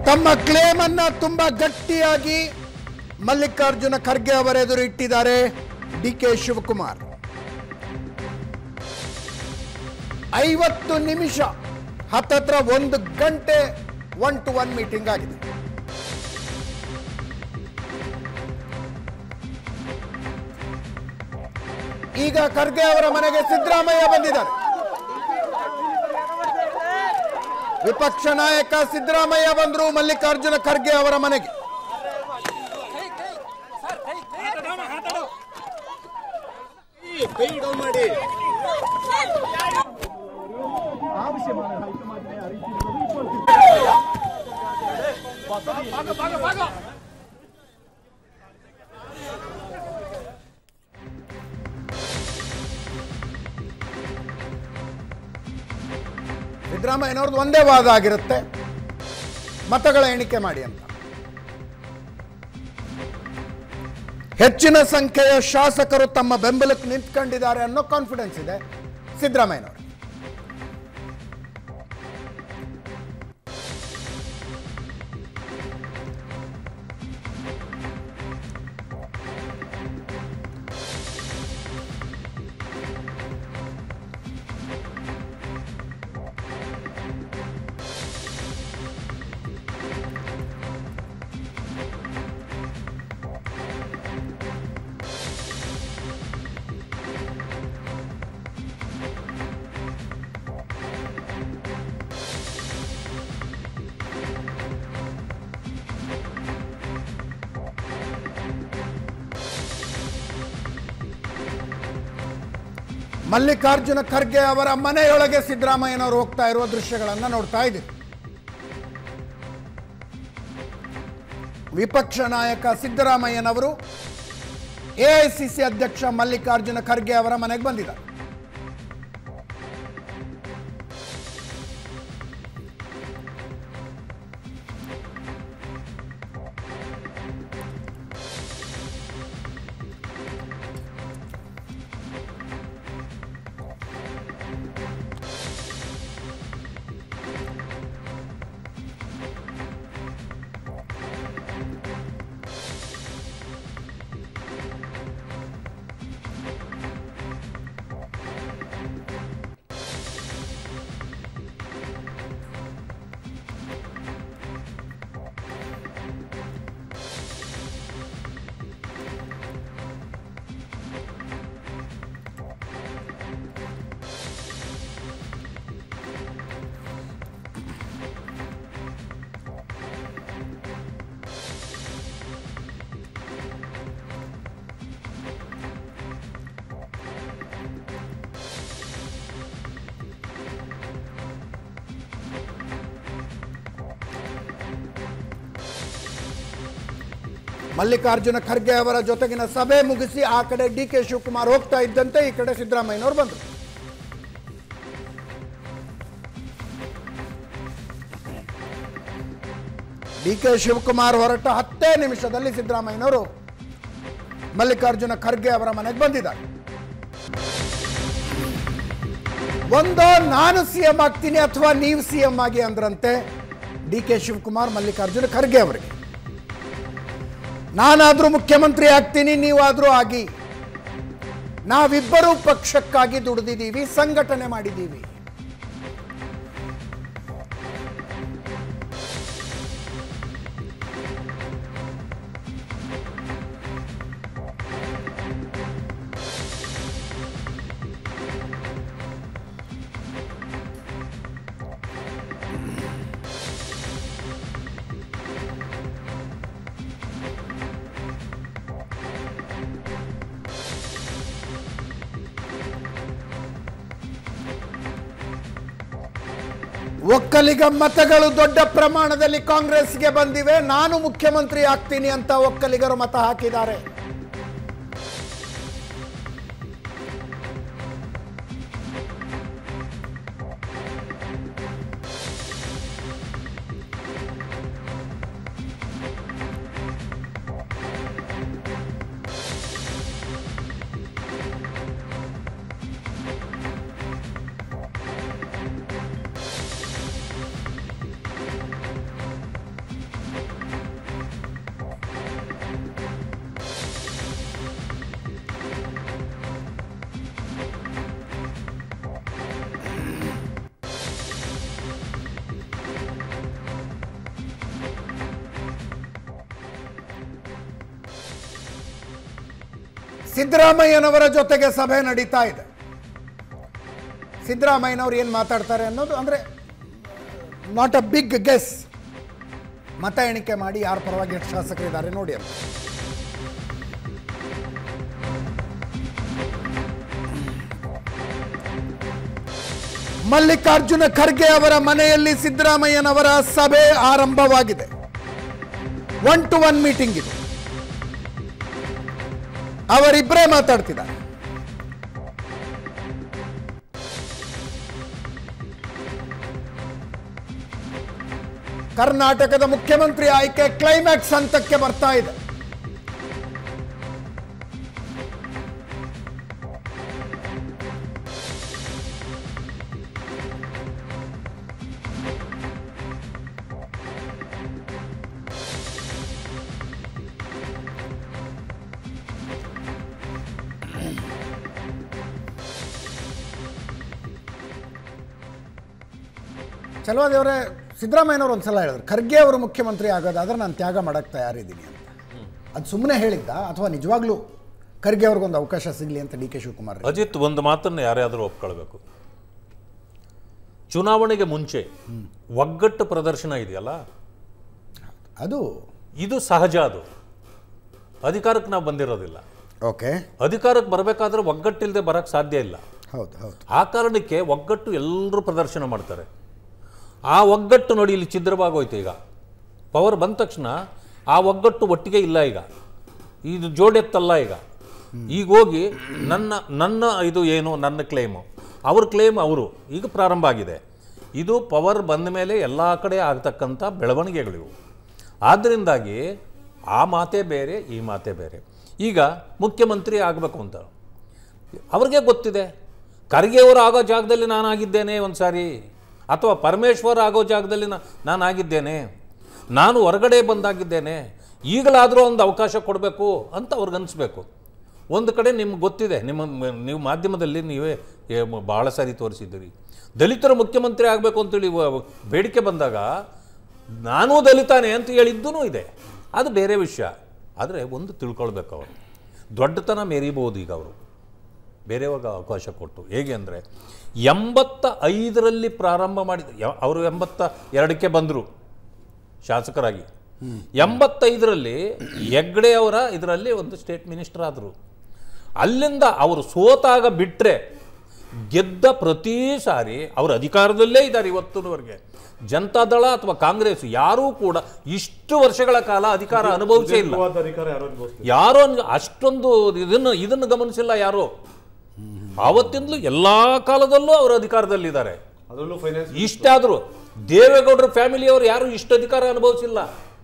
ತಮ್ಮ ಕ್ಲೇಮ್ ಅನ್ನ ತುಂಬಾ ಗಟ್ಟಿಯಾಗಿ ಮಲ್ಲಿಕಾರ್ಜುನ ಖರ್ಗೆ ಅವರೆದುರು ಇಟ್ಟಿದ್ದಾರೆ ಡಿ ಕೆ ಶಿವಕುಮಾರ್ ಐವತ್ತು ನಿಮಿಷ ಹತ್ತತ್ರ ಒಂದು ಗಂಟೆ ಒನ್ ಟು ಒನ್ ಮೀಟಿಂಗ್ ಆಗಿದೆ ಈಗ ಖರ್ಗೆ ಅವರ ಮನೆಗೆ ಸಿದ್ದರಾಮಯ್ಯ ಬಂದಿದ್ದಾರೆ ವಿಪಕ್ಷ ನಾಯಕ ಸಿದ್ದರಾಮಯ್ಯ ಬಂದರು ಮಲ್ಲಿಕಾರ್ಜುನ ಖರ್ಗೆ ಅವರ ಮನೆಗೆ ಕೈ ಡೌನ್ ಮಾಡಿ ಸಿದ್ದರಾಮಯ್ಯನವ್ರದ್ದು ಒಂದೇ ವಾದ ಆಗಿರುತ್ತೆ ಮತಗಳ ಎಣಿಕೆ ಮಾಡಿ ಅಂತ ಹೆಚ್ಚಿನ ಸಂಖ್ಯೆಯ ಶಾಸಕರು ತಮ್ಮ ಬೆಂಬಲಕ್ಕೆ ನಿಂತ್ಕೊಂಡಿದ್ದಾರೆ ಅನ್ನೋ ಕಾನ್ಫಿಡೆನ್ಸ್ ಇದೆ ಸಿದ್ದರಾಮಯ್ಯನವರು ಮಲ್ಲಿಕಾರ್ಜುನ ಖರ್ಗೆ ಅವರ ಮನೆಯೊಳಗೆ ಸಿದ್ದರಾಮಯ್ಯನವರು ಹೋಗ್ತಾ ಇರುವ ದೃಶ್ಯಗಳನ್ನು ನೋಡ್ತಾ ಇದ್ದೀವಿ ವಿಪಕ್ಷ ನಾಯಕ ಸಿದ್ದರಾಮಯ್ಯನವರು ಎಐಸಿಸಿ ಅಧ್ಯಕ್ಷ ಮಲ್ಲಿಕಾರ್ಜುನ ಖರ್ಗೆ ಅವರ ಮನೆಗೆ ಬಂದಿದ್ದಾರೆ ಮಲ್ಲಿಕಾರ್ಜುನ ಖರ್ಗೆ ಅವರ ಜೊತೆಗಿನ ಸಭೆ ಮುಗಿಸಿ ಆ ಕಡೆ ಡಿ ಕೆ ಶಿವಕುಮಾರ್ ಹೋಗ್ತಾ ಇದ್ದಂತೆ ಈ ಕಡೆ ಸಿದ್ದರಾಮಯ್ಯನವರು ಬಂದರು ಡಿ ಕೆ ಶಿವಕುಮಾರ್ ಹೊರಟ ಹತ್ತೇ ನಿಮಿಷದಲ್ಲಿ ಸಿದ್ದರಾಮಯ್ಯನವರು ಮಲ್ಲಿಕಾರ್ಜುನ ಖರ್ಗೆ ಅವರ ಮನೆಗೆ ಬಂದಿದ್ದಾರೆ ಒಂದೋ ನಾನು ಸಿ ಎಂ ಆಗ್ತೀನಿ ಅಥವಾ ನೀವು ಸಿ ಎಂ ಆಗಿ ಅಂದ್ರಂತೆ ಡಿ ಕೆ ಶಿವಕುಮಾರ್ ಮಲ್ಲಿಕಾರ್ಜುನ ಖರ್ಗೆ ಅವರಿಗೆ ನಾನಾದ್ರೂ ಮುಖ್ಯಮಂತ್ರಿ ಆಗ್ತೀನಿ ನೀವಾದ್ರೂ ಆಗಿ ನಾವಿಬ್ಬರೂ ಪಕ್ಷಕ್ಕಾಗಿ ದುಡಿದಿದ್ದೀವಿ ಸಂಘಟನೆ ಮಾಡಿದ್ದೀವಿ ಒಕ್ಕಲಿಗ ಮತಗಳು ದೊಡ್ಡ ಪ್ರಮಾಣದಲ್ಲಿ ಕಾಂಗ್ರೆಸ್ಗೆ ಬಂದಿವೆ ನಾನು ಮುಖ್ಯಮಂತ್ರಿ ಆಗ್ತೀನಿ ಅಂತ ಒಕ್ಕಲಿಗರು ಮತ ಹಾಕಿದ್ದಾರೆ ಸಿದ್ದರಾಮಯ್ಯನವರ ಜೊತೆಗೆ ಸಭೆ ನಡೀತಾ ಇದೆ ಸಿದ್ದರಾಮಯ್ಯನವ್ರು ಏನು ಮಾತಾಡ್ತಾರೆ ಅನ್ನೋದು ಅಂದರೆ ನಾಟ್ ಅ ಬಿಗ್ ಗೆಸ್ ಮತ ಎಣಿಕೆ ಮಾಡಿ ಯಾರ ಪರವಾಗಿ ಎಷ್ಟು ಶಾಸಕರಿದ್ದಾರೆ ನೋಡಿ ಅಂತ ಮಲ್ಲಿಕಾರ್ಜುನ ಖರ್ಗೆ ಅವರ ಮನೆಯಲ್ಲಿ ಸಿದ್ದರಾಮಯ್ಯನವರ ಸಭೆ ಆರಂಭವಾಗಿದೆ ಒನ್ ಟು ಒನ್ ಮೀಟಿಂಗ್ ಇದು ಅವರಿಬ್ಬರೇ ಮಾತಾಡ್ತಿದ್ದಾರೆ ಕರ್ನಾಟಕದ ಮುಖ್ಯಮಂತ್ರಿ ಆಯ್ಕೆ ಕ್ಲೈಮ್ಯಾಕ್ಸ್ ಹಂತಕ್ಕೆ ಬರ್ತಾ ಇದೆ ಚಲವಾದೇವರೇ ಸಿದ್ದರಾಮಯ್ಯನವರು ಒಂದ್ಸಲ ಹೇಳಿದ್ರು ಖರ್ಗೆ ಅವರು ಮುಖ್ಯಮಂತ್ರಿ ಆಗೋದಾದ್ರೆ ನಾನು ತ್ಯಾಗ ಮಾಡಕ್ಕೆ ತಯಾರಿದ್ದೀನಿ ಅಂತ ಅದು ಸುಮ್ಮನೆ ಹೇಳಿದ್ದ ಅಥವಾ ನಿಜವಾಗ್ಲೂ ಖರ್ಗೆ ಅವ್ರಿಗೊಂದು ಅವಕಾಶ ಸಿಗಲಿ ಅಂತ ಡಿ ಕೆ ಶಿವಕುಮಾರ್ ಹೇಳಿದ್ರು? ಅಜಿತ್ ಒಂದು ಮಾತನ್ನು ಯಾರ್ಯಾದರೂ ಒಪ್ಕೊಳ್ಬೇಕು ಚುನಾವಣೆಗೆ ಮುಂಚೆ ಒಗ್ಗಟ್ಟು ಪ್ರದರ್ಶನ ಇದೆಯಲ್ಲ ಅದು ಇದು ಸಹಜ ಅದು ಅಧಿಕಾರಕ್ಕೆ ನಾವು ಬಂದಿರೋದಿಲ್ಲ ಓಕೆ ಅಧಿಕಾರಕ್ಕೆ ಬರಬೇಕಾದ್ರೆ ಒಗ್ಗಟ್ಟಿಲ್ಲದೆ ಬರೋಕ್ಕೆ ಸಾಧ್ಯ ಇಲ್ಲ ಹೌದು ಹೌದು ಆ ಕಾರಣಕ್ಕೆ ಒಗ್ಗಟ್ಟು ಎಲ್ಲರೂ ಪ್ರದರ್ಶನ ಮಾಡ್ತಾರೆ ಆ ಒಗ್ಗಟ್ಟು ನೋಡಿ ಇಲ್ಲಿ ಛಿದ್ರವಾಗೋಯ್ತು ಈಗ ಪವರ್ ಬಂದ ತಕ್ಷಣ ಆ ಒಗ್ಗಟ್ಟು ಒಟ್ಟಿಗೆ ಇಲ್ಲ ಈಗ ಇದು ಜೋಡೆತ್ತಲ್ಲ ಈಗ ಈಗ ಹೋಗಿ ನನ್ನ ನನ್ನ ಇದು ಏನು ನನ್ನ ಕ್ಲೇಮು ಅವ್ರ ಕ್ಲೇಮ್ ಅವರು ಈಗ ಪ್ರಾರಂಭ ಆಗಿದೆ ಇದು ಪವರ್ ಬಂದ ಮೇಲೆ ಎಲ್ಲ ಕಡೆ ಆಗ್ತಕ್ಕಂಥ ಬೆಳವಣಿಗೆಗಳಿವು ಆದ್ದರಿಂದಾಗಿ ಆ ಮಾತೇ ಬೇರೆ ಈ ಮಾತೇ ಬೇರೆ ಈಗ ಮುಖ್ಯಮಂತ್ರಿ ಆಗಬೇಕು ಅಂತ ಅವ್ರಿಗೆ ಗೊತ್ತಿದೆ ಖರ್ಗೆ ಅವರು ಆಗೋ ಜಾಗದಲ್ಲಿ ನಾನು ಆಗಿದ್ದೇನೆ ಒಂದು ಸಾರಿ ಅಥವಾ ಪರಮೇಶ್ವರ್ ಆಗೋ ಜಾಗದಲ್ಲಿ ನಾ- ನಾನು ಆಗಿದ್ದೇನೆ ನಾನು ಹೊರಗಡೆ ಬಂದಾಗಿದ್ದೇನೆ ಈಗಲಾದರೂ ಒಂದು ಅವಕಾಶ ಕೊಡಬೇಕು ಅಂತ ಅವ್ರಿಗೆ ಅನಿಸ್ಬೇಕು ಒಂದು ಕಡೆ ನಿಮ್ಗೆ ಗೊತ್ತಿದೆ ನಿಮ್ಮ ನೀವು ಮಾಧ್ಯಮದಲ್ಲಿ ನೀವೇ ಏ- ಮ- ಭಾಳ ಸಾರಿ ತೋರಿಸಿದ್ದೀರಿ ದಲಿತರ ಮುಖ್ಯಮಂತ್ರಿ ಆಗಬೇಕು ಅಂತೇಳಿ ವ- ಬೇಡಿಕೆ ಬಂದಾಗ ನಾನೂ ದಲಿತಾನೆ ಅಂತ ಹೇಳಿದ್ದೂ ಇದೆ ಅದು ಬೇರೆ ವಿಷಯ ಆದರೆ ಒಂದು ತಿಳ್ಕೊಳ್ಬೇಕು ಅವರು ದೊಡ್ಡತನ ಮೆರಿಬೋದು ಈಗ ಅವರು ಬೇರೆಯವಾಗ ಅವಕಾಶ ಕೊಟ್ಟು ಹೇಗೆ ಅಂದರೆ ಎಂಬತ್ತ ಐದರಲ್ಲಿ ಪ್ರಾರಂಭ ಮಾಡಿದ ಯ- ಅವರು ಎಂಬತ್ತ ಎರಡಕ್ಕೆ ಬಂದರು ಶಾಸಕರಾಗಿ ಎಂಬತ್ತೈದರಲ್ಲಿ ಹೆಗ್ಡೆ ಅವರ ಇದರಲ್ಲಿ ಒಂದು ಸ್ಟೇಟ್ ಮಿನಿಸ್ಟರ್ ಆದರು ಅಲ್ಲಿಂದ ಅವರು ಸೋತಾಗ ಬಿಟ್ಟರೆ ಗೆದ್ದ ಪ್ರತಿ ಸಾರಿ ಅವರು ಅಧಿಕಾರದಲ್ಲೇ ಇದ್ದಾರೆ ಇವತ್ತಿನವರೆಗೆ ಜನತಾದಳ ಅಥವಾ ಕಾಂಗ್ರೆಸ್ ಯಾರೂ ಕೂಡ ಇಷ್ಟು ವರ್ಷಗಳ ಕಾಲ ಅಧಿಕಾರ ಅನುಭವಿಸೇ ಇಲ್ಲ ಸುದೀರ್ಘವಾದ ಅಧಿಕಾರ ಯಾರು ಅನುಭವಿಸ್ತಾರೆ ಯಾರೋ ಅನ್ಗ- ಅಷ್ಟೊಂದು ಇದನ್ನು ಇದನ್ನು ಗಮನಿಸಿಲ್ಲ ಯಾರು ಆವತ್ತಿಂದಲೂ ಎಲ್ಲ ಕಾಲದಲ್ಲೂ ಅವರು ಅಧಿಕಾರದಲ್ಲಿದ್ದಾರೆ ಅದರಲ್ಲೂ ಫೈನಾನ್ಸ್ ಇಷ್ಟಾದರೂ ದೇವೇಗೌಡರ ಫ್ಯಾಮಿಲಿಯವರು ಯಾರು ಇಷ್ಟು ಅಧಿಕಾರ ಅನುಭವಿಸಿಲ್ಲ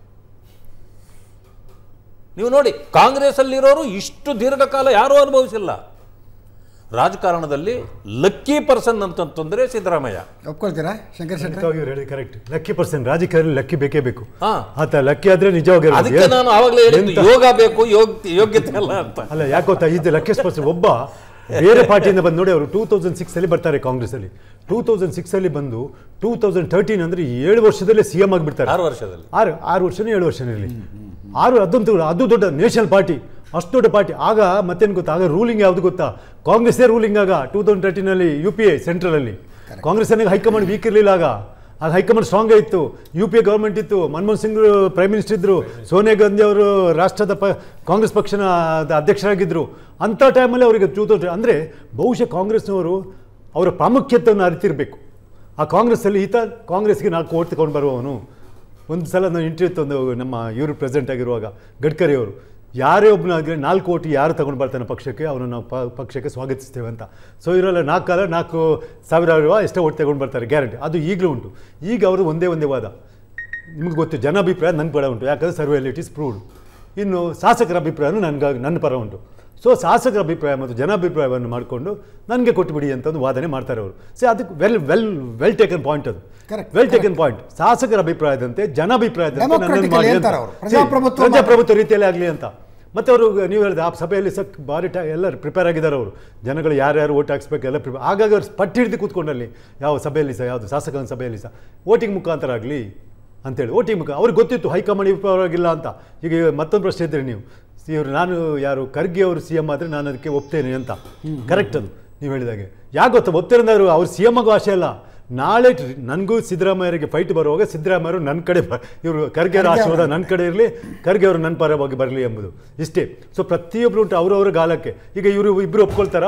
ನೀವು ನೋಡಿ ಕಾಂಗ್ರೆಸ್ ಅಲ್ಲಿರೋರು ಇಷ್ಟು ದೀರ್ಘಕಾಲ ಯಾರೂ ಅನುಭವಿಸಿಲ್ಲ ರಾಜಕಾರಣದಲ್ಲಿ ಲಕ್ಕಿ ಪರ್ಸನ್ ಅಂತಂತಂದ್ರೆ ಸಿದ್ದರಾಮಯ್ಯ ಒಪ್ಕೊಳ್ತೀರಾ ಶಂಕರ್ ಶೆಟ್ಟಿ ಖಂಡಿತವಾಗಿ ಇವ್ರು ಹೇಳಿದ್ದು ಕರೆಕ್ಟ್ ಲಕ್ಕಿ ಪರ್ಸನ್ ರಾಜಕಾರಣಿ ಲಕ್ಕಿ ಬೇಕೇ ಬೇಕು ಹಾ ಆತ ಲಕ್ಕಿ ಆದ್ರೆ ನಿಜವಾಗಿ ಅದಕ್ಕೆ ನಾನು ಆವಾಗಲೇ ಹೇಳಿದ್ದು ಯೋಗ ಬೇಕು ಯೋಗ್ಯ ಯೋಗ್ಯತೆ ಅಲ್ಲ ಅಂತ ಅಲ್ಲ ಯಾಕೆ ಗೊತ್ತಾ ಇದು ಲಕ್ಕಿಯಸ್ಟ್ ಪರ್ಸನ್ ಒಬ್ಬ ಬೇರೆ ಪಾರ್ಟಿಯಿಂದ ಬಂದು ನೋಡಿ ಅವರು ಟೂ ತೌಸಂಡ್ ಸಿಕ್ಸ್ ಅಲ್ಲಿ ಬರ್ತಾರೆ ಕಾಂಗ್ರೆಸ್ ಅಲ್ಲಿ ಟೂ ತೌಸಂಡ್ ಸಿಕ್ಸ್ ಅಲ್ಲಿ ಬಂದು ಟೂ ತೌಸಂಡ್ ತರ್ಟೀನ್ ಅಂದ್ರೆ ಏಳು ವರ್ಷದಲ್ಲೇ ಸಿ ಎಂ ಆಗಿಬಿಡ್ತಾರೆ ಆರು ವರ್ಷದಲ್ಲಿ ಆರು ಆರು ವರ್ಷನೇ ಏಳು ವರ್ಷನೇ ಇರಲಿ ಆರು ಅದಂತೂ ಅದು ದೊಡ್ಡ ನ್ಯಾಷನಲ್ ಪಾರ್ಟಿ ಅಷ್ಟು ದೊಡ್ಡ ಪಾರ್ಟಿ ಆಗ ಮತ್ತೇನು ಗೊತ್ತಾ ಆಗ ರೂಲಿಂಗ್ ಯಾವುದು ಗೊತ್ತಾ ಕಾಂಗ್ರೆಸ್ಸೇ ರೂಲಿಂಗ್ ಆಗ ಟೂ ತೌಸಂಡ್ ತರ್ಟೀನಲ್ಲಿ ಯು ಪಿ ಐ ಸೆಂಟ್ರಲಲ್ಲಿ ಕಾಂಗ್ರೆಸ್ ನನಗೆ ಹೈಕಮಾಂಡ್ ವೀಕ್ ಇರಲಿಲ್ಲ ಆಗ ಆಗ ಹೈಕಮಾಂಡ್ ಸ್ಟ್ರಾಂಗ್ ಇತ್ತು ಯು ಪಿ ಎ ಗೌರ್ಮೆಂಟ್ ಇತ್ತು ಮನಮೋಹನ್ ಸಿಂಗ್ ಪ್ರೈಮ್ ಮಿನಿಸ್ಟರ್ ಇದ್ದರು ಸೋನಿಯಾ ಗಾಂಧಿ ಅವರು ರಾಷ್ಟ್ರದ ಪ ಕಾಂಗ್ರೆಸ್ ಪಕ್ಷನ ಅದ ಅಧ್ಯಕ್ಷರಾಗಿದ್ದರು ಅಂಥ ಟೈಮಲ್ಲಿ ಅವರಿಗೆ ಟೂ ತೌಸಂಡ್ ಅಂದರೆ ಬಹುಶಃ ಕಾಂಗ್ರೆಸ್ನವರು ಅವರ ಪ್ರಾಮುಖ್ಯತೆಯನ್ನು ಅರಿತಿರಬೇಕು ಆ ಕಾಂಗ್ರೆಸ್ಸಲ್ಲಿ ಈತ ಕಾಂಗ್ರೆಸ್ಗೆ ನಾಲ್ಕು ಓಟ್ ತಗೊಂಡು ಬರುವವನು ಒಂದು ಸಲ ನಾನು ಇಂಟರ್ವ್ಯೂ ತಂದು ನಮ್ಮ ಇವರು ಪ್ರೆಸಿಡೆಂಟ್ ಆಗಿರುವಾಗ ಗಡ್ಕರಿ ಅವರು ಯಾರೇ ಒಬ್ಬನಾಗಲಿ ನಾಲ್ಕು ಓಟಿ ಯಾರು ತಗೊಂಡು ಬರ್ತಾನೆ ಪಕ್ಷಕ್ಕೆ ಅವನನ್ನು ನಾವು ಪ- ಪಕ್ಷಕ್ಕೆ ಸ್ವಾಗತಿಸ್ತೇವೆ ಅಂತ ಸೊ ಇರೋಲ್ಲ ನಾಲ್ಕು ಕಾಲ ನಾಲ್ಕು ಸಾವಿರ ರೂಪ ಎಷ್ಟೋ ಓಟ್ ತಗೊಂಡು ಬರ್ತಾರೆ ಗ್ಯಾರಂಟಿ ಅದು ಈಗಲೂ ಉಂಟು ಈಗ ಅವರು ಒಂದೇ ಒಂದೇ ವಾದ ನಿಮಗೆ ಗೊತ್ತು ಜನಾಭಿಪ್ರಾಯ ನನ್ನ ಪರ ಉಂಟು ಯಾಕಂದರೆ ಸರ್ವೆ ಇಟ್ ಇಸ್ ಪ್ರೂವ್ಡ್ ಇನ್ನು ಶಾಸಕರ ಅಭಿಪ್ರಾಯನೂ ನನಗಾಗಿ ನನ್ನ ಪರ ಉಂಟು ಸೊ ಶಾಸಕರ ಅಭಿಪ್ರಾಯ ಮತ್ತು ಜನಾಭಿಪ್ರಾಯವನ್ನು ಮಾಡಿಕೊಂಡು ನನಗೆ ಕೊಟ್ಟುಬಿಡಿ ಅಂತ ಒಂದು ವಾದನೆ ಮಾಡ್ತಾರೆ ಅವರು ಸೊ ಅದಕ್ಕೆ well well well taken point ಅದು Correct, ವೆಲ್ ಟೇಕನ್ ಪಾಯಿಂಟ್ ಶಾಸಕರ ಅಭಿಪ್ರಾಯದಂತೆ ಜನಾಭಿಪ್ರಾಯದಂತೆ ನನ್ನನ್ನು Democratically ಮಾಡಿ ಅಂತ. ಅಂತಾರೆ ಅವರು. See, ಪ್ರಜಾಪ್ರಭುತ್ವ ಪ್ರಜಾಪ್ರಭುತ್ವ ರೀತಿಯಲ್ಲಿ ಆಗಲಿ ಅಂತ ಮತ್ತೆ ಅವರು ನೀವು ಹೇಳಿದ ಆ ಸಭೆಯಲ್ಲಿ ಸಕ್ ಭಾರಿ ಟೈ ಎಲ್ಲ ಪ್ರಿಪೇರ್ ಆಗಿದ್ದಾರೆ ಅವರು ಜನಗಳು ಯಾರ್ಯಾರು ಓಟ್ ಹಾಕ್ಸ್ಬೇಕು ಎಲ್ಲ ಪ್ರಿಪೇರ್ ಹಾಗಾಗಿ ಅವ್ರು ಪಟ್ಟಿ ಹಿಡಿದು ಕೂತ್ಕೊಂಡಲ್ಲಿ ಯಾವ ಸಭೆಯಲ್ಲಿ ಸಹ ಯಾವುದು ಶಾಸಕನ ಸಭೆಯಲ್ಲಿ ಸಹ ವೋಟಿಂಗ್ ಮುಖಾಂತರ ಆಗಲಿ ಅಂತೇಳಿ ವೋಟಿಂಗ್ ಮುಖ ಅವ್ರಿಗೆ ಗೊತ್ತಿತ್ತು ಹೈಕಮಾಂಡ್ ಪರವಾಗಿಲ್ಲ ಅಂತ ಈಗ ಮತ್ತೊಂದು ಪ್ರಶ್ನೆ ಇದ್ದರೆ ನೀವು ಇವರು ನಾನು ಯಾರು ಖರ್ಗೆ ಅವರು ಸಿ ಎಂ ಆದರೆ ನಾನು ಅದಕ್ಕೆ ಒಪ್ತೇನೆ ಅಂತ ಕರೆಕ್ಟ್ ಅದು ನೀವು ಹೇಳಿದಾಗೆ ಯಾಕೆ ಗೊತ್ತಾ ಒಪ್ತೇನೆ ಅಂದ್ರೆ ಅವರು ಅವ್ರು ಸಿ ಎಮ್ ಆಗೋ ಆಸೆ ಅಲ್ಲ ನಾಳೆ ಟ್ರಿ- ನನಗೂ ಸಿದ್ದರಾಮಯ್ಯರಿಗೆ ಫೈಟ್ ಬರುವಾಗ ಸಿದ್ದರಾಮಯ್ಯರು ನನ್ನ ಕಡೆ ಬ ಇವರು ಖರ್ಗೆ ಅವರ ಆಶೀರ್ವಾದ ನನ್ನ ಕಡೆ ಇರಲಿ ಖರ್ಗೆ ಅವರು ನನ್ನ ಪರವಾಗಿ ಬರಲಿ ಎಂಬುದು ಇಷ್ಟೇ ಸೊ ಪ್ರತಿಯೊಬ್ಬರು ಉಂಟು ಅವರವರ ಗಾಲಕ್ಕೆ ಈಗ ಇವರು ಇಬ್ಬರು ಒಪ್ಕೊಳ್ತಾರ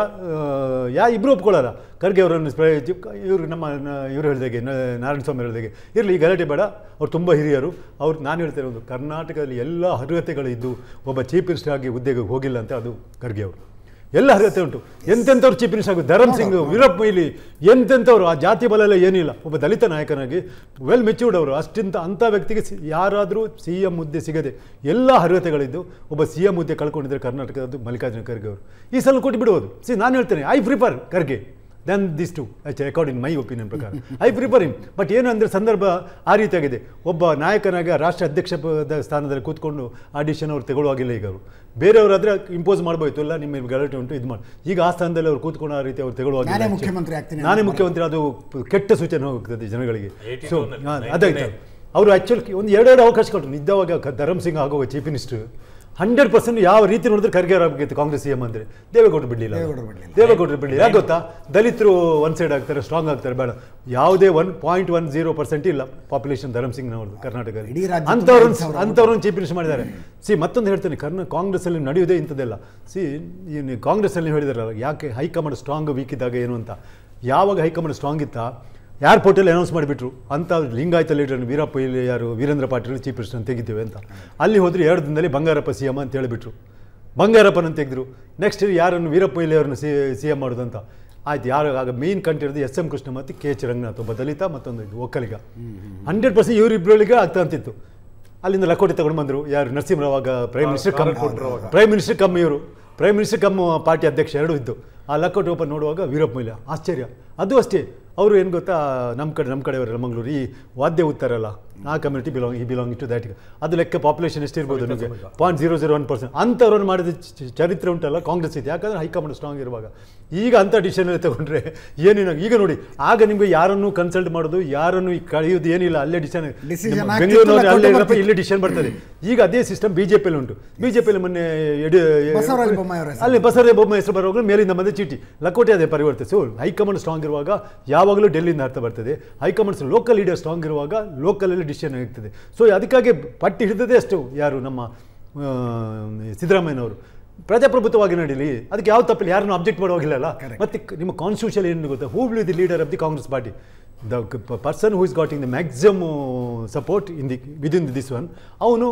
ಯಾ ಇಬ್ಬರು ಒಪ್ಕೊಳ್ಳಲ್ಲ ಖರ್ಗೆ ಅವರನ್ನು ಸ್ಪ್ರೇ ಇವರು ನಮ್ಮ ನ- ಇವರು ಹೇಳಿದಾಗೆ ನ- ನಾರಾಯಣ ಸ್ವಾಮಿ ಹೇಳಿದಾಗೆ ಇರಲಿ ಈ ಗಲಾಟೆ ಬೇಡ ಅವ್ರು ತುಂಬ ಹಿರಿಯರು ಅವ್ರು ನಾನು ಹೇಳ್ತೇನೆ ಒಂದು ಕರ್ನಾಟಕದಲ್ಲಿ ಎಲ್ಲ ಅರ್ಹತೆಗಳಿದ್ದು ಒಬ್ಬ ಚೀಫ್ ಮಿನಿಸ್ಟರ್ ಆಗಿ ಹುದ್ದೆಗೆ ಹೋಗಿಲ್ಲ ಅಂತ ಅದು ಖರ್ಗೆ ಅವರು ಎಲ್ಲ ಅರ್ಹತೆ ಉಂಟು ಎಂತೆಂಥವ್ರು ಚೀಫ್ ಮಿನಿಸ್ಟರ್ ಆಗೋದು ಧರಮ್ ಸಿಂಗ್ ವೀರಪ್ಪ ಮೊಯ್ಲಿ ಎಂತೆಂಥವ್ರು ಆ ಜಾತಿ ಬಲ ಎಲ್ಲ ಏನಿಲ್ಲ ಒಬ್ಬ ದಲಿತ ನಾಯಕನಾಗಿ ವೆಲ್ ಮೆಚ್ಯೂರ್ಡ್ ಅವರು ಅಷ್ಟಿಂತ ಅಂಥ ವ್ಯಕ್ತಿಗೆ ಸಿ- ಯಾರಾದರೂ ಸಿ ಎಂ ಹುದ್ದೆ ಸಿಗದೆ ಎಲ್ಲ ಅರ್ಹತೆಗಳಿದ್ದು ಒಬ್ಬ ಸಿ ಎಂ ಹುದ್ದೆ ಕಳ್ಕೊಂಡಿದ್ರೆ ಕರ್ನಾಟಕದ್ದು ಮಲ್ಲಿಕಾರ್ಜುನ ಖರ್ಗೆ ಅವರು ಈ ಸಲ ಕೊಟ್ಟು ಬಿಡ್ಬೋದು ಸಿ ನಾನು ಹೇಳ್ತೇನೆ I prefer Kharge than this to according my opinion ಪ್ರಕಾರ ಐ ಪ್ರಿಫರ್ ಹಿಮ್ ಬಟ್ ಏನು ಅಂದರೆ ಸಂದರ್ಭ ಆ ರೀತಿಯಾಗಿದೆ ಒಬ್ಬ ನಾಯಕನಾಗಿ ಆ ರಾಷ್ಟ್ರ ಅಧ್ಯಕ್ಷ ಪದ ಸ್ಥಾನದಲ್ಲಿ ಕೂತ್ಕೊಂಡು ಆ ಡಿಸಿಷನ್ ಅವ್ರು ತಗೊಳ್ಳುವಾಗಿಲ್ಲ ಈಗ ಅವರು ಬೇರೆಯವರಾದ್ರೆ ಇಂಪೋಸ್ ಮಾಡ್ಬೋಯ್ತು ಇಲ್ಲ ನಿಮ್ಮ ಗಲಾಟೆ ಉಂಟು ಇದು ಮಾಡಿ ಈಗ ಆ ಸ್ಥಾನದಲ್ಲಿ ಅವ್ರು ಕೂತ್ಕೊಂಡು ಆ ರೀತಿ ಅವ್ರು ತಗೊಳ್ಳುವಾಗಿಲ್ಲ ನಾನೇ ಮುಖ್ಯಮಂತ್ರಿ ಆಗ್ತೀನಿ ನಾನೇ ಅಂತ ಮುಖ್ಯಮಂತ್ರಿ ಅದು ಕೆಟ್ಟ ಸೂಚನೆ ಹೋಗ್ತದೆ ಜನಗಳಿಗೆ 82 ಸೊ ನಲ್ಲಿ, ಅದಾಯ್ತು ಅವರು ಆ್ಯಕ್ಚುಲಿ ಒಂದು ಎರಡೆರಡು ಅವಕಾಶ ಕೊಟ್ಟರು ನಿಜವಾಗ ಕ- ಧರಮ್ ಸಿಂಗ್ ಆಗುವ ಚೀಫ್ ಮಿನಿಸ್ಟರ್ ಹಂಡ್ರೆಡ್ ಪರ್ಸೆಂಟ್ ಯಾವ ರೀತಿ ನೋಡಿದ್ರೆ ಖರ್ಗೆ ಆಗಬೇಕಿತ್ತು ಕಾಂಗ್ರೆಸ್ ಸಿ ಎಂ ಅಂದರೆ ದೇವೇಗೌಡರು ಬಿಡಲಿಲ್ಲ ದೇವೇಗೌಡರು ಬಿಡ್ಲಿಲ್ಲ. ದೇವೇಗೌಡರು ಬಿಡಲಿಲ್ಲ ಯಾಕೆ ಗೊತ್ತಾ ದಲಿತರು ಒನ್ ಸೈಡ್ ಆಗ್ತಾರೆ ಸ್ಟ್ರಾಂಗ್ ಆಗ್ತಾರೆ ಬೇಡ ಯಾವುದೇ one point one zero percent ಇಲ್ಲ ಪಾಪ್ಯುಲೇಷನ್ ಧರಮ್ ಸಿಂಗ್ ನವರದು ಕರ್ನಾಟಕದಲ್ಲಿ ಇಡೀ ರಾಜ್ಯ ಅಂಥವ್ರನ್ನ ತುಂಬ ಐದು ಸಾವಿರ ಅಂಥವ್ರನ್ನ ಚೀಫ್ ಮಿನಿಸ್ಟರ್ ಮಾಡಿದ್ದಾರೆ ಸಿ ಮತ್ತೊಂದು ಹೇಳ್ತೇನೆ ಕರ್ನಾ ಕಾಂಗ್ರೆಸ್ಸಲ್ಲಿ ನಡೆಯುವುದೇ ಇಂಥದ್ದೆಲ್ಲ ಸಿ ಕಾಂಗ್ರೆಸ್ಸಲ್ಲಿ ಹೇಳಿದಾರಲ್ಲ ಯಾಕೆ ಹೈಕಮಾಂಡ್ ಸ್ಟ್ರಾಂಗ್ ವೀಕ್ ಇದ್ದಾಗ ಏನು ಅಂತ ಯಾವಾಗ ಹೈಕಮಾಂಡ್ ಸ್ಟ್ರಾಂಗ್ ಇತ್ತಾ ಏರ್ಪೋರ್ಟಲ್ಲಿ ಅನೌನ್ಸ್ ಮಾಡಿಬಿಟ್ರು ಅಂತ ಲಿಂಗಾಯತ ಲೀಡರ್ ವೀರಪ್ಪ ಇಲ್ಲಿ ಯಾರು ವೀರೇಂದ್ರ ಪಾಟೀಲ್ ಚೀಫ್ ಮಿನಿಸ್ಟರ್ ತೆಗಿತೀವಿ ಅಂತ ಅಲ್ಲಿ ಹೋದ್ರೆ ಎರಡು ದಿನದಲ್ಲಿ ಬಂಗಾರಪ್ಪ ಸಿ ಎಂ ಅಂತ ಹೇಳಿಬಿಟ್ರು ಬಂಗಾರಪ್ಪನ ತೆಗೆದ್ರು ನೆಕ್ಸ್ಟ್ ಯಾರನ್ನು ವೀರಪ್ಪ ಇಲ್ಲಿ ಅವ್ರನ್ನ ಸಿ ಸಿ ಎಂ ಮಾಡೋದು ಅಂತ ಆಯ್ತು ಯಾರು ಆಗ ಮೇನ್ ಕಂಟ್ರಿ ಇರೋದು ಎಸ್ ಎಂ ಕೃಷ್ಣ ಮತ್ತು ಕೆ ಎಚ್ ರಂಗನಾಥ್ ಒಬ್ಬ ದಲಿತ ಮತ್ತೊಂದು ಇದು ಒಕ್ಕಲಿಗ ಹಂಡ್ರೆಡ್ ಪರ್ಸೆಂಟ್ ಇವರಿಬ್ಬರೊಳಗೆ ಆಗ್ತಾ ಅಂತಿತ್ತು ಅಲ್ಲಿಂದ ಲಕೋಟೆ ತಗೊಂಡು ಬಂದರು ಯಾರು ನರಸಿಂಹರಾವ್ ಆಗ prime minister cum prime minister cum ಇವರು ಪ್ರೈಮ್ ಮಿನಿಸ್ಟರ್ ಕಮ್ ಪಾರ್ಟಿ ಅಧ್ಯಕ್ಷ ಎರಡೂ ಇದ್ದು ಆ ಲಕೋಟೆ ಓಪನ್ ನೋಡುವಾಗ ವೀರಪ್ಪ ಮೊಯ್ಲಿ ಆಶ್ಚರ್ಯ ಅದು ಅಷ್ಟೇ ಅವರು ಏನು ಗೊತ್ತಾ ನಮ್ಮ ಕಡೆ ನಮ್ಮ ಕಡೆಯವರೆಲ್ಲ ಮಂಗಳೂರು ಈ ವಾದ್ಯ ಉತ್ತಾರಲ್ಲ ಆ ಕಮ್ಯುನಿಟಿ ಬಿಲಾಂಗ್ ಈ ಬಿಲಾಂಗ್ ಟು ದ್ಯಾಟ್ ಅದು ಲೆಕ್ಕ ಪಾಪ್ಯುಲೇಷನ್ ಎಷ್ಟಿರ್ಬೋದು ನಿಮಗೆ point zero zero one percent ಅಂಥವ್ರನ್ನು ಮಾಡಿದ ಚ- ಚ- ಚರಿತ್ರೆ ಉಂಟಲ್ಲ ಕಾಂಗ್ರೆಸ್ ಇದೆ ಯಾಕಂದ್ರೆ ಹೈಕಮಾಂಡ್ ಸ್ಟ್ರಾಂಗ್ ಇರುವಾಗ ಈಗ ಅಂಥ ಡಿಸಿಷನ್ ತಗೊಂಡ್ರೆ ಏನೇನು ಈಗ ನೋಡಿ ಆಗ ನಿಮಗೆ ಯಾರನ್ನು ಕನ್ಸಲ್ಟ್ ಮಾಡೋದು ಯಾರನ್ನು ಈ ಕಳೆಯೋದು ಏನಿಲ್ಲ ಅಲ್ಲೇ ಡಿಸಿಷನ್ Decision ಆಗ್ತಿತ್ತು, ಬೆಂಗಳೂರಿನವ್ರು ಲಕೋಟೆ ಅಲ್ಲೇ ಇರಪ್ಪ ಬರ್ತಿತ್ತು. ಇಲ್ಲಿ ಡಿಸಿಷನ್ ಬರ್ತದೆ ಈಗ ಅದೇ ಸಿಸ್ಟಮ್ ಬಿಜೆಪಿಯಲ್ಲಿ ಉಂಟು ಬಿಜೆಪಿಯಲ್ಲಿ ಮೊನ್ನೆ ಯಡಿ- ಬಸವರಾಜ ಬೊಮ್ಮಾಯಿ ಅವರ ಹೆಸರು. ಅಲ್ಲಿ ಬಸವರಾಜ ಬೊಮ್ಮಾಯಿ ಹೆಸರು ಬರುವಾಗ ಮೇಲಿಂದ ಬಂದ ಚೀಟಿ ಲಕೋಟೆ ಅದೇ ಪರಿವರ್ತೆ ಸೊ ಹೈಕಮಾಂಡ್ ಸ್ಟ್ರಾಂಗ್ ಇರುವಾಗ ಯಾವಾಗಲೂ ಡೆಲ್ಲಿಯಿಂದ ಅರ್ಥ ಬರ್ತದೆ ಹೈಕಮಾಂಡ್ ಲೋಕಲ್ ಲೀಡರ್ ಸ್ಟ್ರಾಂಗ್ ಇರುವಾಗ ಲೋಕಲಲ್ಲಿ ಡಿಸಿಷನ್ ಆಗ್ತದೆ ಸೊ ಅದಕ್ಕಾಗಿ ಪಟ್ಟಿ ಹಿಡಿದದೇ ಅಷ್ಟು ಯಾರು ನಮ್ಮ ಆ, ಸಿದ್ದರಾಮಯ್ಯನವರು ಪ್ರಜಾಪ್ರಭುತ್ವವಾಗಿ ನಡೀಲಿ ಅದಕ್ಕೆ ಯಾವ ತಪ್ಪಿಲ್ಲ ಯಾರನ್ನು ಅಬ್ಜೆಕ್ಟ್ ಮಾಡುವಾಗಿಲ್ಲ ಮತ್ತೆ ಕ- ನಿಮ್ಮ ಕಾನ್ಸ್ಟಿಟ್ಯೂಷನ್ ಏನು ಗೊತ್ತಾ who will the leader of the Congress party the person who is getting the maximum support in the within this one ಅವನು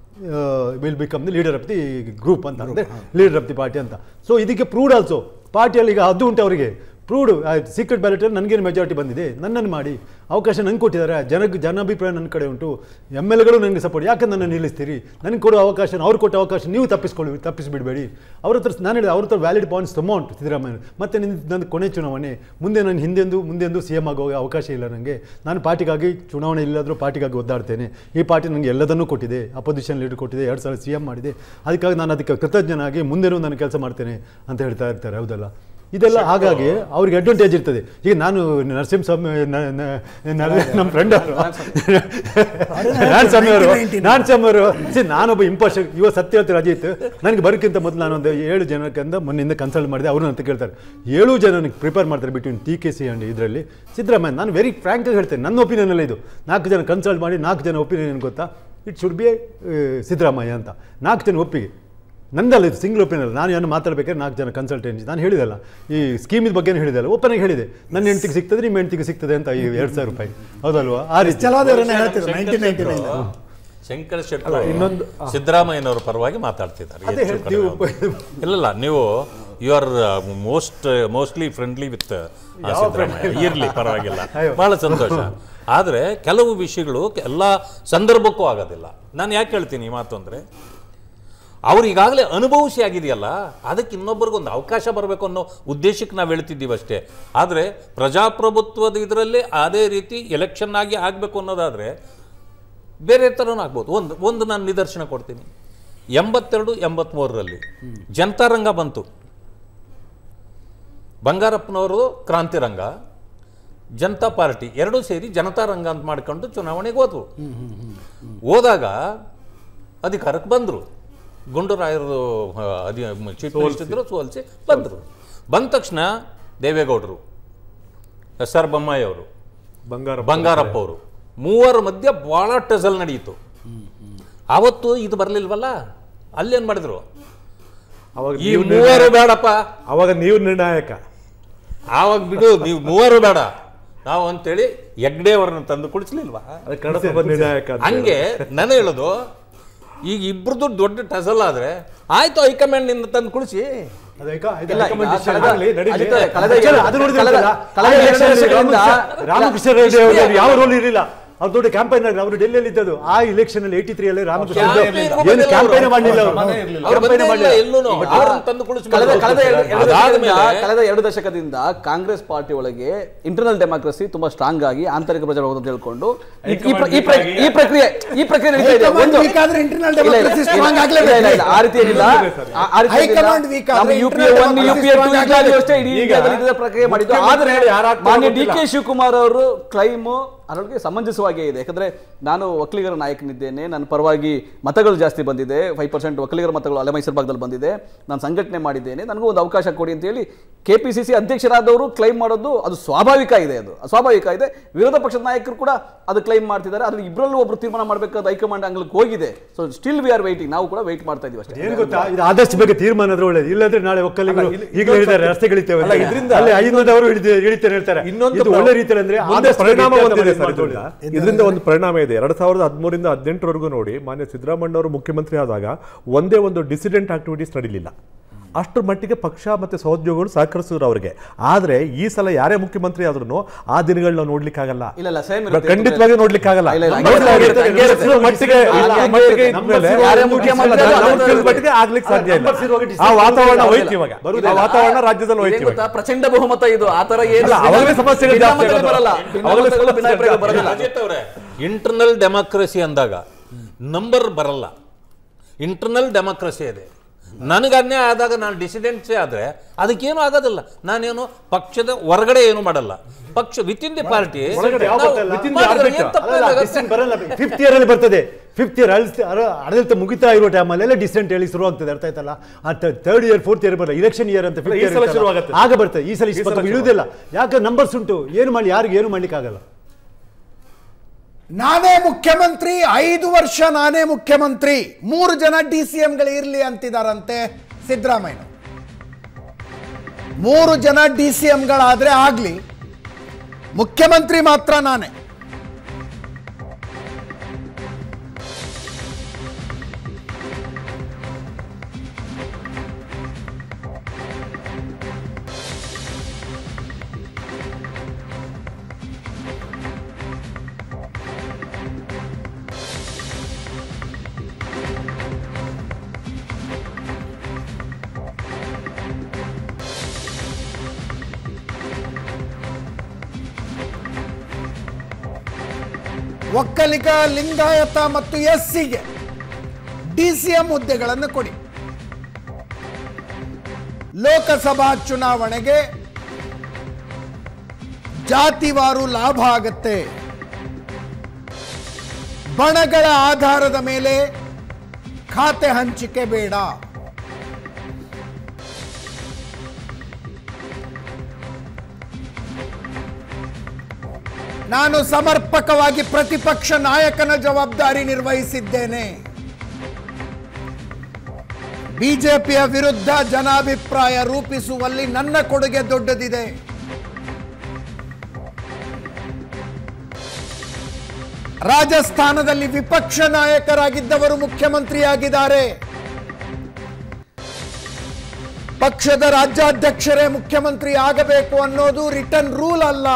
will become the leader of the group ಅಂತ ಅಂದರೆ ಲೀಡರ್ ಆಫ್ ದಿ ಪಾರ್ಟಿ ಅಂತ so ಇದಕ್ಕೆ proved also ಪಾರ್ಟಿಯಲ್ಲಿ ಈಗ ಅದು ಉಂಟು ಅವರಿಗೆ ಪ್ರೂವ್ಡ್ ಸೀಕ್ರೆಟ್ ಬ್ಯಾಲೆಟಲ್ಲಿ ನನಗೇನು ಮೆಜಾರಿಟಿ ಬಂದಿದೆ ನನ್ನನ್ನು ಮಾಡಿ ಅವಕಾಶ ನನಗೆ ಕೊಟ್ಟಿದ್ದಾರೆ ಜನ ಜನಾಭಿಪ್ರಾಯ ನನ್ನ ಕಡೆ ಉಂಟು ಎಮ್ ಎಲ್ ಎಗಳು ನನಗೆ ಸಪೋರ್ಟ್ ಯಾಕೆ ನನ್ನನ್ನು ನಿಲ್ಲಿಸ್ತೀರಿ ನನಗೆ ಕೊಡೋ ಅವಕಾಶ ಅವ್ರು ಕೊಟ್ಟ ಅವಕಾಶ ನೀವು ತಪ್ಪಿಸ್ಕೊಳ್ಳಿ ತಪ್ಪಿಸಿಬಿಡಬೇಡಿ ಅವ್ರ ಹತ್ರ ನಾನು ಹೇಳಿದೆ ಅವ್ರ ಹತ್ರ ವ್ಯಾಲಿಡ್ ಪಾಯಿಂಟ್ಸ್ ತುಂಬ ಉಂಟು ಸಿದ್ದರಾಮಯ್ಯ ಮತ್ತೆ ನಿನ್ನ ನನ್ನ ಕೊನೆ ಚುನಾವಣೆ ಮುಂದೆ ನಾನು ಹಿಂದೆಂದು ಮುಂದೆಂದು ಸಿ ಎಮ್ ಆಗೋ ಅವಕಾಶ ಇಲ್ಲ ನನಗೆ ನಾನು ಪಾರ್ಟಿಗಾಗಿ ಚುನಾವಣೆ ಇಲ್ಲಾದರೂ ಪಾರ್ಟಿಗಾಗಿ ಒದ್ದಾಡ್ತೇನೆ ಈ ಪಾರ್ಟಿ ನನಗೆ ಎಲ್ಲದನ್ನೂ ಕೊಟ್ಟಿದೆ ಅಪೋಸಿಷನ್ ಲೀಡರ್ ಕೊಟ್ಟಿದೆ ಎರಡು ಸಲ ಸಿ ಎಮ್ ಮಾಡಿದೆ ಅದಕ್ಕಾಗಿ ನಾನು ಅದಕ್ಕೆ ಕೃತಜ್ಞನಾಗಿ ಮುಂದೆನೂ ನಾನು ಕೆಲಸ ಮಾಡ್ತೇನೆ ಅಂತ ಹೇಳ್ತಾ ಇರ್ತಾರೆ ಹೌದಲ್ಲ ಇದೆಲ್ಲ ಹಾಗಾಗಿ ಅವ್ರಿಗೆ ಅಡ್ವಾಂಟೇಜ್ ಇರ್ತದೆ ಈಗ ನಾನು ನರಸಿಂಹಸ್ವಾಮಿ ನ- ನ- ನ- ನಮ್ಮ ಫ್ರೆಂಡ್ ನಾನ್ ಸ್ವಾಮಿ ಅವರು 1919. ನಾನ್ ಸ್ವಾಮಿ ಅವರು ಸಿ ನಾನೊಬ್ಬ ಇಂಪಾರ್ಷ ಇವ ಸತ್ಯ ಹೇಳ್ತಾರೆ ಅಜಿತ್ ನನಗೆ ಬರೋಕ್ಕಿಂತ ಮೊದಲು ನಾನೊಂದು ಏಳು ಜನಕ್ಕಿಂತ ಮೊನ್ನೆಯಿಂದ ಕನ್ಸಲ್ಟ್ ಮಾಡಿದೆ ಅವರು ಅಂತ ಕೇಳ್ತಾರೆ ಏಳು ಜನ ನನಗೆ ಪ್ರಿಪೇರ್ ಮಾಡ್ತಾರೆ between T K C and ಇದರಲ್ಲಿ ಸಿದ್ದರಾಮಯ್ಯ ನಾನು ವೆರಿ ಫ್ರ್ಯಾಂಕಾಗಿ ಹೇಳ್ತೇನೆ ನನ್ನ ಒಪಿನಿಯನ್ ಇದು ನಾಲ್ಕು ಜನ ಕನ್ಸಲ್ಟ್ ಮಾಡಿ ನಾಲ್ಕು ಜನ ಒಪಿನಿಯನ್ ಏನು ಗೊತ್ತಾ ಇಟ್ ಶುಡ್ ಬಿ ಸಿದ್ದರಾಮಯ್ಯ ಅಂತ ನಾಲ್ಕು ಜನ ಒಪ್ಪಿಗೆ ನಂದಲ್ಲ ಇದು ಸಿಂಗಲ್ ಒಪಿನಿಯನ್ ನಾನು ಏನು ಮಾತಾಡ್ಬೇಕಾದ್ರೆ ನಾಲ್ಕು ಜನ ಕನ್ಸಲ್ಟೆನ್ಸಿ ನಾನು ಹೇಳಿದಲ್ಲ ಈ ಸ್ಕೀಮಿದ ಬಗ್ಗೆನೇ ಹೇಳಿದಲ್ಲ ಓಪನ್ ಆಗಿ ಹೇಳಿದೆ ನನ್ನ ಹೆಂಡತಿಗೆ ಸಿಗ್ತದೆ ನಿಮ್ಮ ಹೆಂಡತಿಗೆ ಸಿಗ್ತದೆ ಅಂತ ಈ ಎರಡು ಸಾವಿರ ರೂಪಾಯಿ ಹೌದಲ್ವಾ ಆ ರೀತಿ ಚಲೋದೇವ್ರನ್ನ ಹೇಳ್ತಿದ್ರು nineteen ninety nine Shankara Shettar ಇನ್ನೊಂದು ಸಿದ್ದರಾಮಯ್ಯನವರ ಪರವಾಗಿ ಮಾತಾಡ್ತಿದ್ದಾರೆ ಅದೇ ಹೆಚ್ಚು ಹೇಳ್ತೀವಿ ಕಡಿಮೆ. ಇಲ್ಲಲ್ಲ ನೀವು you are most mostly friendly with Siddaramaiah ಇರ್ಲಿ ಪರವಾಗಿಲ್ಲ ಬಹಳ ಸಂತೋಷ ಆದರೆ ಕೆಲವು ವಿಷಯಗಳು ಎಲ್ಲ ಸಂದರ್ಭಕ್ಕೂ ಆಗೋದಿಲ್ಲ ನಾನು ಯಾಕೆ ಹೇಳ್ತೀನಿ ಈ ಮಾತು ಅಂದರೆ ಅವ್ರು ಈಗಾಗಲೇ ಅನುಭವಿಸಿ ಆಗಿದೆಯಲ್ಲ ಅದಕ್ಕೆ ಇನ್ನೊಬ್ಬರಿಗೊಂದು ಅವಕಾಶ ಬರಬೇಕು ಅನ್ನೋ ಉದ್ದೇಶಕ್ಕೆ ನಾವು ಹೇಳ್ತಿದ್ದೀವಿ ಅಷ್ಟೇ ಆದರೆ ಪ್ರಜಾಪ್ರಭುತ್ವದ ಇದರಲ್ಲಿ ಅದೇ ರೀತಿ ಎಲೆಕ್ಷನ್ ಆಗಿ ಆಗಬೇಕು ಅನ್ನೋದಾದರೆ ಬೇರೆ ಥರನೂ ಆಗ್ಬೋದು ಒಂದು ಒಂದು ನಾನು ನಿದರ್ಶನ ಕೊಡ್ತೀನಿ ಎಂಬತ್ತೆರಡು ಎಂಬತ್ತ್ಮೂರರಲ್ಲಿ ಜನತಾರಂಗ ಬಂತು ಬಂಗಾರಪ್ಪನವರು ಕ್ರಾಂತಿರಂಗ ಜನತಾ ಪಾರ್ಟಿ ಎರಡೂ ಸೇರಿ ಜನತಾರಂಗ ಅಂತ ಮಾಡ್ಕೊಂಡು ಚುನಾವಣೆಗೆ ಹೋದ್ವು ಹೋದಾಗ ಅಧಿಕಾರಕ್ಕೆ ಬಂದರು ಗುಂಡೂರಾಯರು ಆ, ಅಧಿ ಚೀಫ್ ಮಿನಿಸ್ಟರ್ ಇದ್ರು ಸೋಲಿಸಿ ಬಂದರು ಬಂದ ತಕ್ಷಣ ದೇವೇಗೌಡರು ಎಸ್ ಆರ್ ಬೊಮ್ಮಾಯಿ ಅವರು ಬಂಗಾರ ಬಂಗಾರಪ್ಪ ಅವರು ಮೂವರ ಮಧ್ಯೆ ಭಾಳ ಟೆಸಲ್ ನಡೆಯಿತು ಆವತ್ತು ಇದು ಬರಲಿಲ್ವಲ್ಲ ಅಲ್ಲೇನು ಮಾಡಿದ್ರು ಅವಾಗ ಈ ನೀವು ಮೂವರು ಬೇಡಪ್ಪ ಅವಾಗ ನೀವು ನಿರ್ಣಾಯಕ ಆವಾಗ ಬಿಡು ನೀವು ಮೂವರು ಬೇಡ ನಾವು ಅಂತೇಳಿ ಹೆಗ್ಡೆ ಅವ್ರನ್ನ ತಂದು ಕುಳಿಸ್ಲಿಲ್ವಾ ಅದು ಕನ್ನಡ ಸಭಾ ನಿರ್ಣಾಯಕ ಅಂತ ಹಂಗೆ ನಾನು ಹೇಳೋದು ಈಗ ಇಬ್ರದ್ದು ದೊಡ್ಡ ಟಸಲ್ ಆದ್ರೆ ಆಯ್ತು ಹೈಕಮಾಂಡ್ ನಿಂದ ತಂದು ಕುಳಿಸಿ ಅದು ಏಕ- ಇದು ಇಲ್ಲ, recommendation ಈಗ ಕಳೆದ- ಆಗ್ಲಿ, ನಡೀಲಿ. ಅಜಿತ್ ಅವರೇ, ಕಳೆದ Actually, ಎರಡು- ಅದು ನೋಡಿದ್ರೆ ಕಳೆದ- ಗೊತ್ತಲ್ಲ, ಕಳೆದ ಆ ಎರಡು election ಅಲ್ಲಿ ವರ್ಷಗಳಿಂದ ರಾಮಕೃಷ್ಣ- ರಾಮಕೃಷ್ಣ ರೆಡ್ಡಿ ಅವರು ಯಾವ ರೋಲ್ ಇರಲಿಲ್ಲ ಅವ್ರು ದೊಡ್ಡ ಕ್ಯಾಂಪೈನ್ ಅವರು ಡೆಲ್ಲಿಯಲ್ಲಿ ಇದ್ದದ್ದು ಆ ಇಲೆಕ್ಷನ್ ಅಲ್ಲಿ ಏಯ್ಟಿ ತ್ರೀ ಅಲ್ಲಿ ರಾಮಕೃಷ್ಣ Campaign ರೆಡ್ಡಿ ಇರ್ಬೋದು ಏನು ಇಲ್ಲ ಕ್ಯಾಂಪೈನ್ ಅವ್ರು. ಮಾಡಲಿಲ್ಲ ಅವರು ಅವ್ರು Campaign ಬಂದೇ ಇಲ್ಲ ಮಾಡ್ಲಿಲ್ಲ. ಎಲ್ಲೂನು. ಅವ್ರನ್ನ ತಂದು ಕುಳಿಸ್ಬೇಕು. ಕಳೆದ ಕಳೆದ ಎರಡು ಎರಡು ದಶಕದಿಂದ ಅದಾದ್ಮೇಲೆ ಕಳೆದ ಎರಡು ದಶಕದಿಂದ ಕಾಂಗ್ರೆಸ್ ಪಾರ್ಟಿ ಒಳಗೆ ಇಂಟರ್ನಲ್ ಡೆಮಾಕ್ರಸಿ ತುಂಬಾ ಸ್ಟ್ರಾಂಗ್ ಆಗಿ ಆಂತರಿಕ ಪ್ರಚಾರ ಹೋಗೋದು ಅಂತ ಹೇಳ್ಕೊಂಡು ಈ- ಈ ಪ್ರ- ಈ ಪ್ರ- ಈ ಪ್ರಕ್ರಿಯೆ ಈ ಪ್ರಕ್ರಿಯೆ ನಡೀತಾ ಇದೆ ಹೈಕಮಾಂಡ್ ಒಂದು weak ಆದ್ರೆ internal ಇಲ್ಲ, ಇಲ್ಲ, democracy ಇಲ್ಲ, strong ಇಲ್ಲ, ಆಗ್ಲೇಬೇಕು. ಇಲ್ಲ, ಇಲ್ಲ, ಆ ರೀತಿ ಏನಿಲ್ಲ ಆ- ಆ ರೀತಿ ಏನಿಲ್ಲ. ಹೈಕಮಾಂಡ್ weak ಆದ್ರೆ ನಮ್ಮ U P internal one U democracy P to strong ಈಗಾಗಲೂ ಆಗ್ಲೇಬೇಕು. ಅಷ್ಟೇ ಇಡೀ ಈಗ ಇಂಡಿಯಾದಲ್ಲಿ ಇದೇ ಪ್ರಕ್ರಿಯೆ ಮಾಡಿದ್ದು ಮುಖ್ಯಮಂತ್ರಿ ಆದ್ರೆ ಯಾರಾಗ್ತಾರೋ ಮಾನ್ಯ ಡಿ ಗೊತ್ತಿಲ್ಲ. ಕೆ ಶಿವಕುಮಾರ್ ಅವರು ಕ್ಲೈಮ್ ಅದರೊಳಗೆ ಸಮಂಜಸವಾಗೇ ಇದೆ ಯಾಕಂದ್ರೆ ನಾನು ಒಕ್ಕಲಿಗರ ನಾಯಕನಿದ್ದೇನೆ ನನ್ನ ಪರವಾಗಿ ಮತಗಳು ಜಾಸ್ತಿ ಬಂದಿದೆ ಫೈವ್ ಪರ್ಸೆಂಟ್ ಒಕ್ಕಲಿಗರ ಮತಗಳು ಅಲೆ ಮೈಸೂರು ಭಾಗದಲ್ಲಿ ಬಂದಿದೆ ನಾನು ಸಂಘಟನೆ ಮಾಡಿದ್ದೇನೆ ನನಗೂ ಒಂದು ಅವಕಾಶ ಕೊಡಿ ಅಂತ ಹೇಳಿ ಕೆ ಪಿ ಸಿ ಸಿ ಅಧ್ಯಕ್ಷರಾದವರು ಕ್ಲೈಮ್ ಮಾಡೋದು ಅದು ಸ್ವಾಭಾವಿಕ ಇದೆ ಅದು ಸ್ವಾಭಾವಿಕ ಇದೆ ವಿರೋಧ ಪಕ್ಷದ ನಾಯಕರು ಕೂಡ ಅದು ಕ್ಲೈಮ್ ಮಾಡ್ತಿದ್ದಾರೆ ಅದ್ರ ಇಬ್ಬರಲ್ಲೂ ಒಬ್ರು ತೀರ್ಮಾನ ಮಾಡಬೇಕಾದ ಹೈಕಮಾಂಡ್ ಅಂಗ್ಲಿಗೆ ಹೋಗಿದೆ so still we are waiting ನಾವು ಕೂಡ ವೆಯ್ಟ್ ಮಾಡ್ತಾ ಇದೀವಿ ಅಷ್ಟೇ ಏನು ಗೊತ್ತಾ ಇದು ಆದಷ್ಟು ಬೇಗ ತೀರ್ಮಾನ ಆದ್ರೆ ಒಳ್ಳೇದು ಇಲ್ಲಂದ್ರೆ ನಾಳೆ ಒಕ್ಕಲಿಗರು ಅಲ್ಲ, ಇಲ್ಲಿ- ಈಗಲೇ ಹೇಳಿದ್ದಾರೆ ರಸ್ತೆಗಳಿದ್ದೇವೆ ಅಲ್ಲ, ಇದ್ರಿಂದ- ಅಲ್ಲಿ ಐನೂರವರು ಹಿಡಿತಾರೆ ಹೇಳ್ತಾರೆ ಇನ್ನೊಂದು ಇದು ಒಳ್ಳೆ ರೀತಿಯಲ್ಲಿ ಅಂದ್ರೆ ಮುಂದೆ ಆದಷ್ಟು ಪರಿಣಾಮ ಬೇಗ ಹೊಂದಿದೆ ಇತ್ಯರ್ಥ ಸರ್ ಮಾಡಿ ಇದರಿಂದ. ಒಳ್ಳೇದು. ಇದರಿಂದ ಒಂದು ಪರಿಣಾಮ ಇದೆ ಎರಡ್ ಸಾವಿರದ ಹದಿಮೂರಿಂದ ಹದಿನೆಂಟರವರೆಗೂ ನೋಡಿ ಮಾನ್ಯ ಸಿದ್ದರಾಮಯ್ಯ ಅವರು ಮುಖ್ಯಮಂತ್ರಿ ಆದಾಗ ಒಂದೇ ಒಂದು ಡಿಸಿಡೆಂಟ್ ಆಕ್ಟಿವಿಟೀಸ್ ನಡೀಲಿಲ್ಲ ಅಷ್ಟರ ಮಟ್ಟಿಗೆ ಪಕ್ಷ ಮತ್ತೆ ಸಹೋದ್ಯೋಗಿಗಳು ಸಹಕರಿಸಿದ್ರು ಅವರಿಗೆ ಆದ್ರೆ ಈ ಸಲ ಯಾರೇ ಮುಖ್ಯಮಂತ್ರಿ ಆದ್ರೂ ಆ ದಿನಗಳನ್ನ ನಾವು ನೋಡ್ಲಿಕ್ಕಾಗಲ್ಲ ಇಲ್ಲ, ಇಲ್ಲ, same ಬ- ಇರುತ್ತೆ. ಖಂಡಿತವಾಗಿ ನೋಡ್ಲಿಕ್ಕಾಗಲ್ಲ ಇಲ್ಲ, ಇಲ್ಲ, ನೋಡ್ಲಿಕ್ಕೆ ಹಂಗೆ ಇರುತ್ತೆ, ಆಗುತ್ತೆ. ಹಂಗೆ ಇರುತ್ತೆ. ಎಷ್ಟರ ಮಟ್ಟಿಗೆ ಅಲ್ಲ, ಆ ಹಂಗೆ ಮಟ್ಟಿಗೆ ಇರುತ್ತೆ. ಇದ್ಮೇಲೆ ಯಾರೇ ಮುಖ್ಯಮಂತ್ರಿ ಅಲ್ಲ, ಆದ್ರೂ ನಮ್ಮ ಅದೇ ಮಟ್ಟಿಗೆ ಆಗ್ಲಿಕ್ಕೆ ಸಾಧ್ಯ ಇಲ್ಲ ನಂಬರ್ಸ್ ಇರುವಾಗ ಆ ವಾತಾವರಣ ಹೋಯ್ತು ಇವಾಗ ಬರುವುದಿಲ್ಲ. ಆ ವಾತಾವರಣ ರಾಜ್ಯದಲ್ಲಿ ಹೋಯ್ತು ಇದೇನ್ ಇವಾಗ ಗೊತ್ತಾ ಪ್ರಚಂಡ ಬಹುಮತ ಇದು ಆ ತರ ಏನು ಅಲ್ಲ, ಅವಾಗಲೇ ಸಮಸ್ಯೆಗಳು ಭಿನ್ನ ಜಾಸ್ತಿ ಮತಗಳು ಆಗೋದು. ಬರಲ್ಲ ಭಿನ್ನ ಅವಾಗಲೇ ಮತಗಳು ಭಿನ್ನ ಸಮಸ್ಯೆಗಳು ಅಭಿಪ್ರಾಯಗಳು ಬರೋದಿಲ್ಲ ಅಜಿತ್ ಅವರೇ ಇಂಟರ್ನಲ್ ಡೆಮಾಕ್ರಸಿ ಅಂದಾಗ ನಂಬರ್ ಬರಲ್ಲ ಇಂಟರ್ನಲ್ ಡೆಮಾಕ್ರಸಿ ಇದೆ ನನಗೆ ಅನ್ಯಾಯ ಆದಾಗ ನಾನು ಡಿಸಿಡೆಂಟ್ಸೇ ಆದರೆ ಅದಕ್ಕೇನು ಆಗೋದಿಲ್ಲ ನಾನೇನು ಪಕ್ಷದ ಹೊರಗಡೆ ಏನು ಮಾಡಲ್ಲ ಪಕ್ಷ ವಿತ್ ಇನ್ ದಿ ಪಾರ್ಟಿ ಒಳಗಡೆ ಯಾವ ಬರ್ತಲ್ಲ? ಅಲ್ಲ, dissent ಬರಲ್ಲ ಫಿಫ್ತ್ ಇಯರ್ ಅಲ್ಲಿ ಬರ್ತದೆ ಫಿಫ್ತ್ ಇಯರ್ ಆಡಳಿತ ಮುಗಿತಾ ಇರೋ ಟೈಮಲ್ಲಿ ಎಲ್ಲ ಡಿಸೆಂಟ್ ಹೇಳಿ ಶುರು ಆಗ್ತದೆ ಅರ್ಥ ಆಯ್ತಲ್ಲ ಆ ಥರ್ಡ್ ಇಯರ್ ಫೋರ್ತ್ ಇಯರ್ ಬರಲ್ಲ ಇಲೆಕ್ಷನ್ ಇಯರ್ ಅಂತ fifth ಈ year ಸಲ ಇರ್ತಲ್ಲ. ಶುರುವಾಗುತ್ತೆ. ಆಗ ಬರ್ತದೆ ಈ ಸಲ ಈ ಸಲ ಇಪ್ಪತ್ತು ಇಳುವುದಿಲ್ಲ ಯಾಕೆ ನಂಬರ್ಸ್ ಉಂಟು ಏನು ಮಾಡಿ ಯಾರಿಗೆ ಏನು ಮಾಡ್ಲಿಕ್ಕೆ ಆಗಲ್ಲ ನಾನೇ ಮುಖ್ಯಮಂತ್ರಿ ಐದು ವರ್ಷ ನಾನೇ ಮುಖ್ಯಮಂತ್ರಿ ಮೂರು ಜನ ಡಿ ಸಿ ಎಂಗಳು ಇರಲಿ ಅಂತಿದಾರಂತೆ ಸಿದ್ದರಾಮಯ್ಯ ಮೂರು ಜನ ಡಿ ಸಿ ಎಂಗಳಾದ್ರೆ ಆಗ್ಲಿ ಮುಖ್ಯಮಂತ್ರಿ ಮಾತ್ರ ನಾನೇ ಒಕ್ಕಲಿಗ ಲಿಂಗಾಯತ ಮತ್ತು ಎಸ್ ಸಿಗೆ ಡಿ ಸಿ ಎಂ ಹುದ್ದೆಗಳನ್ನು ಕೊಡಿ ಲೋಕಸಭಾ ಚುನಾವಣೆಗೆ ಜಾತಿವಾರು ಲಾಭ ಆಗತ್ತೆ ಬಣಗಳ ಆಧಾರದ ಮೇಲೆ ಖಾತೆ ಹಂಚಿಕೆ ಬೇಡ ನಾನು ಸಮರ್ಪಕವಾಗಿ ಪ್ರತಿಪಕ್ಷ ನಾಯಕನ ಜವಾಬ್ದಾರಿ ನಿರ್ವಹಿಸಿದ್ದೇನೆ ಬಿಜೆಪಿಯ ವಿರುದ್ಧ ಜನಾಭಿಪ್ರಾಯ ರೂಪಿಸುವಲ್ಲಿ ನನ್ನ ಕೊಡುಗೆ ದೊಡ್ಡದಿದೆ ರಾಜಸ್ಥಾನದಲ್ಲಿ ವಿಪಕ್ಷ ನಾಯಕರಾಗಿದ್ದವರು ಮುಖ್ಯಮಂತ್ರಿಯಾಗಿದ್ದಾರೆ ಪಕ್ಷದ ರಾಜ್ಯಾಧ್ಯಕ್ಷರೇ ಮುಖ್ಯಮಂತ್ರಿ ಆಗಬೇಕು ಅನ್ನೋದು ರಿಟರ್ನ್ ರೂಲ್ ಅಲ್ಲ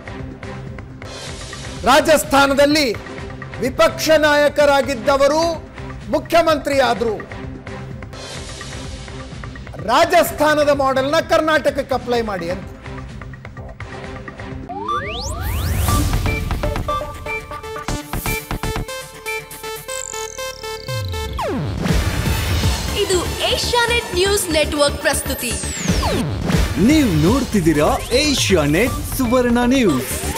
ರಾಜಸ್ಥಾನದಲ್ಲಿ ವಿಪಕ್ಷ ನಾಯಕರಾಗಿದ್ದವರು ಮುಖ್ಯಮಂತ್ರಿ ಆದ್ರು ರಾಜಸ್ಥಾನದ ಮಾಡೆಲ್ನ ಕರ್ನಾಟಕಕ್ಕೆ ಅಪ್ಲೈ ಮಾಡಿ ಅಂತ ಇದು ಏಷ್ಯಾನೆಟ್ ನ್ಯೂಸ್ ನೆಟ್ವರ್ಕ್ ಪ್ರಸ್ತುತಿ ನೀವು ನೋಡ್ತಿದ್ದೀರಾ ಏಷ್ಯಾ ನೆಟ್ ಸುವರ್ಣ ನ್ಯೂಸ್